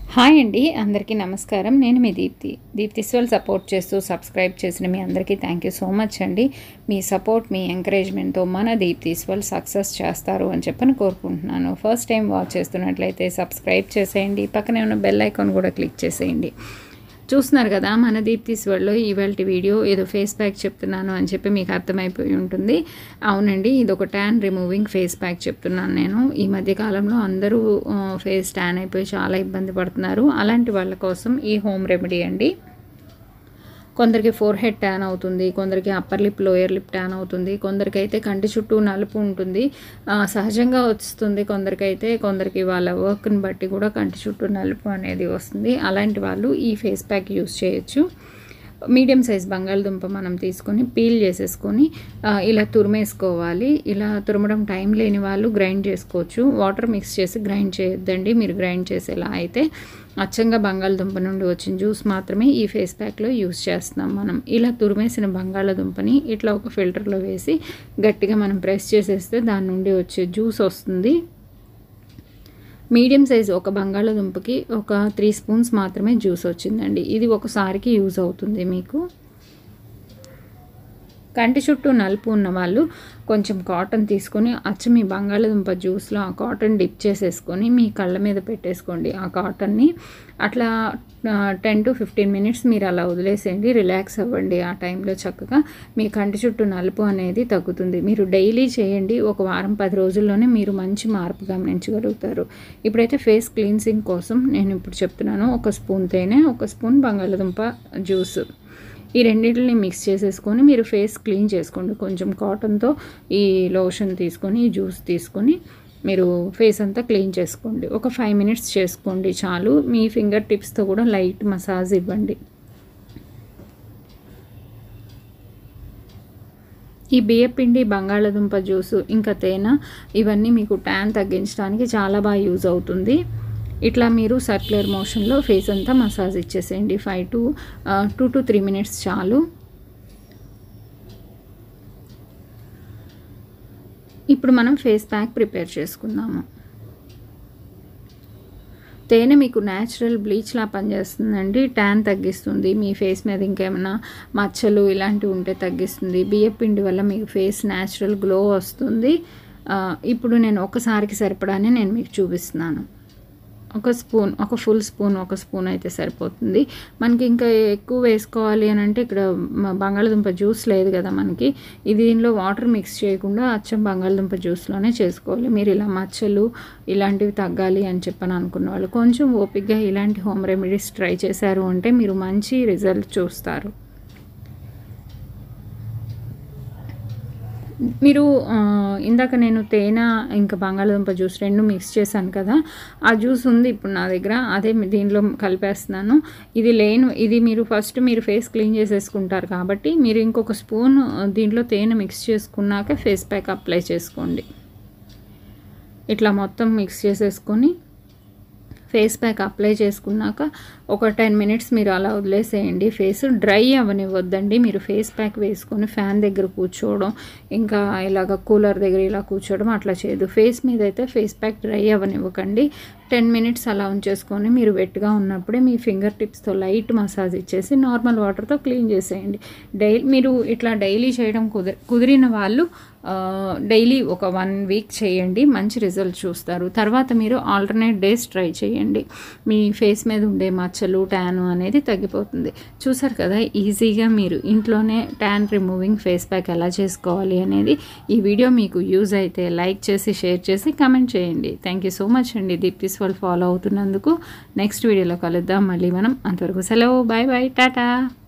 hi అండి అందరికీ నమస్కారం నేను మీ దీప్తి దీప్తి స్వల్ సపోర్ట్ చేస్తూ సబ్స్క్రైబ్ చేసిన మీ అందరికీ థ్యాంక్ యూ సో మచ్ అండి మీ సపోర్ట్ మీ ఎంకరేజ్మెంట్తో మన దీప్తి స్వల్ సక్సెస్ చేస్తారు అని చెప్పని కోరుకుంటున్నాను ఫస్ట్ టైం వాచ్ చేస్తున్నట్లయితే సబ్స్క్రైబ్ చేసేయండి పక్కనే ఉన్న బెల్ ఐకాన్ కూడా క్లిక్ చేసేయండి చూస్తున్నారు కదా మన దీప్తి స్వర్లో ఇవాళ వీడియో ఏదో ఫేస్ ప్యాక్ చెప్తున్నాను అని చెప్పి మీకు అర్థమైపోయి ఉంటుంది అవునండి ఇది ఒక ట్యాన్ రిమూవింగ్ ఫేస్ ప్యాక్ చెప్తున్నాను నేను ఈ మధ్య కాలంలో అందరూ ఆ, ఫేస్ ట్యాన్ అయిపోయి చాలా ఇబ్బంది పడుతున్నారు అలాంటి వాళ్ళ కోసం ఈ హోమ్ రెమెడీ అండి కొందరికి ఫోర్ హెడ్ ట్యాన్ అవుతుంది కొందరికి upper lip lower lip tan అవుతుంది కొందరికైతే కంటి చుట్టూ నలుపు ఉంటుంది ఆ, సహజంగా వస్తుంది కొందరికైతే కొందరికి వాళ్ళ వర్క్ని బట్టి కూడా కంటి చుట్టూ నలుపు అనేది వస్తుంది అలాంటి వాళ్ళు ఈ ఫేస్ ప్యాక్ యూస్ చేయొచ్చు మీడియం సైజ్ బంగాళదుంప మనం తీసుకొని పీల్ చేసేసుకొని ఆ, ఇలా తురిమేసుకోవాలి ఇలా తురమడం టైం లేని వాళ్ళు గ్రైండ్ చేసుకోవచ్చు వాటర్ మిక్స్ చేసి గ్రైండ్ చేయొద్దండి మీరు గ్రైండ్ చేసేలా అయితే అచ్చంగా బంగాళదుంప నుండి వచ్చిన జ్యూస్ మాత్రమే ఈ ఫేస్ ప్యాక్లో యూస్ చేస్తున్నాం మనం ఇలా తురిమేసిన బంగాళదుంపని ఇట్లా ఒక ఫిల్టర్లో వేసి గట్టిగా మనం ప్రెస్ చేసేస్తే దాని నుండి వచ్చే జ్యూస్ వస్తుంది మీడియం సైజ్ ఒక బంగాళాదుంపకి ఒక త్రీ స్పూన్స్ మాత్రమే జ్యూస్ వచ్చిందండి ఇది ఒకసారికి యూజ్ అవుతుంది మీకు కంటి చుట్టూ నలుపు ఉన్న వాళ్ళు కొంచెం కాటన్ తీసుకొని అచ్చ మీ బంగాళదుంప జ్యూస్లో ఆ కాటన్ డిప్ చేసేసుకొని మీ కళ్ళ మీద పెట్టేసుకోండి ఆ కాటన్ని అట్లా టెన్ టు ఫిఫ్టీన్ మినిట్స్ మీరు అలా వదిలేసేయండి రిలాక్స్ అవ్వండి ఆ టైంలో చక్కగా మీ కంటి చుట్టూ నలుపు అనేది తగ్గుతుంది మీరు డైలీ చేయండి ఒక వారం పది రోజుల్లోనే మీరు మంచి మార్పు గమనించగలుగుతారు ఇప్పుడైతే ఫేస్ క్లీన్సింగ్ కోసం నేను ఇప్పుడు చెప్తున్నాను ఒక స్పూన్ తేనె ఒక స్పూన్ బంగాళదుంప జ్యూస్ ఈ రెండింటిని మిక్స్ చేసేసుకొని మీరు ఫేస్ క్లీన్ చేసుకోండి కొంచెం కాటన్తో ఈ లోషన్ తీసుకొని ఈ జ్యూస్ తీసుకొని మీరు ఫేస్ అంతా క్లీన్ చేసుకోండి ఒక ఫైవ్ మినిట్స్ చేసుకోండి చాలు మీ ఫింగర్ టిప్స్తో కూడా లైట్ మసాజ్ ఇవ్వండి ఈ బియ్యపిండి బంగాళదుంప జ్యూసు ఇంకా తేనె ఇవన్నీ మీకు ట్యాన్ తగ్గించడానికి చాలా బాగా యూజ్ అవుతుంది ఇట్లా మీరు సర్క్యులర్ మోషన్లో ఫేస్ అంతా మసాజ్ ఇచ్చేసేయండి five to two to three minutes చాలు ఇప్పుడు మనం ఫేస్ ప్యాక్ ప్రిపేర్ చేసుకుందాము తేనె మీకు న్యాచురల్ బ్లీచ్లా పనిచేస్తుందండి ట్యాన్ తగ్గిస్తుంది మీ ఫేస్ మీద ఇంకేమైనా మచ్చలు ఇలాంటివి ఉంటే తగ్గిస్తుంది బియ్య పిండి వల్ల మీకు ఫేస్ న్యాచురల్ గ్లో వస్తుంది ఆ, ఇప్పుడు నేను ఒకసారికి సరిపడానే నేను మీకు చూపిస్తున్నాను ఒక స్పూన్ ఒక ఫుల్ స్పూన్ ఒక స్పూన్ అయితే సరిపోతుంది మనకి ఇంకా ఎక్కువ వేసుకోవాలి అని అంటే ఇక్కడ మ- బంగాళదుంప జ్యూస్ లేదు కదా మనకి ఇది దీనిలో వాటర్ మిక్స్ చేయకుండా అచ్చం బంగాళదుంప జ్యూస్లోనే చేసుకోవాలి మీరు ఇలా మచ్చలు ఇలాంటివి తగ్గాలి అని చెప్పని అనుకున్న వాళ్ళు కొంచెం ఓపిక్గా ఇలాంటి హోమ్ రెమెడీస్ ట్రై చేశారు అంటే మీరు మంచి రిజల్ట్ చూస్తారు మీరు ఆ, ఇందాక నేను తేనె ఇంకా బంగాళదుంప జ్యూస్ రెండు మిక్స్ చేశాను కదా ఆ జ్యూస్ ఉంది ఇప్పుడు నా దగ్గర అదే మీ- దీనిలో కలిపేస్తున్నాను ఇది లేను ఇది మీరు ఫస్ట్ మీరు ఫేస్ క్లీన్ చేసేసుకుంటారు కాబట్టి మీరు ఇంకొక స్పూన్ దీంట్లో తేనె మిక్స్ చేసుకున్నాక ఫేస్ ప్యాక్ అప్లై చేసుకోండి ఇట్లా మొత్తం మిక్స్ చేసేసుకొని ఫేస్ ప్యాక్ అప్లై చేసుకున్నాక ఒక టెన్ మినిట్స్ మీరు అలా వదిలేసేయండి ఫేస్ డ్రై అవ్వనివ్వద్దండి మీరు ఫేస్ ప్యాక్ వేసుకొని ఫ్యాన్ దగ్గర కూర్చోవడం ఇంకా ఇలాగ కూలర్ దగ్గర ఇలా కూర్చోవడం అట్లా చేయదు ఫేస్ మీద అయితే ఫేస్ ప్యాక్ డ్రై అవ్వనివ్వకండి టెన్ మినిట్స్ అలా ఉంచేసుకొని మీరు వెట్గా ఉన్నప్పుడే మీ ఫింగర్ టిప్స్తో లైట్ మసాజ్ ఇచ్చేసి నార్మల్ వాటర్తో క్లీన్ చేసేయండి డైలీ మీరు ఇట్లా డైలీ చేయడం కుదిరి కుదిరిన వాళ్ళు డైలీ ఒక వన్ వీక్ చేయండి మంచి రిజల్ట్ చూస్తారు తర్వాత మీరు ఆల్టర్నేట్ డేస్ ట్రై చేయండి మీ ఫేస్ మీద ఉండే మచ్చలు ట్యాన్ అనేది తగ్గిపోతుంది చూసారు కదా ఈజీగా మీరు ఇంట్లోనే ట్యాన్ రిమూవింగ్ ఫేస్ ప్యాక్ ఎలా చేసుకోవాలి అనేది ఈ వీడియో మీకు యూజ్ అయితే లైక్ చేసి షేర్ చేసి కమెంట్ చేయండి థ్యాంక్ యూ సో మచ్ అండి దీప్తిస్ వాళ్ళు ఫాలో అవుతున్నందుకు నెక్స్ట్ వీడియోలో కలుద్దాం మళ్ళీ మనం అంతవరకు సెలవు బాయ్ బాయ్ టాటా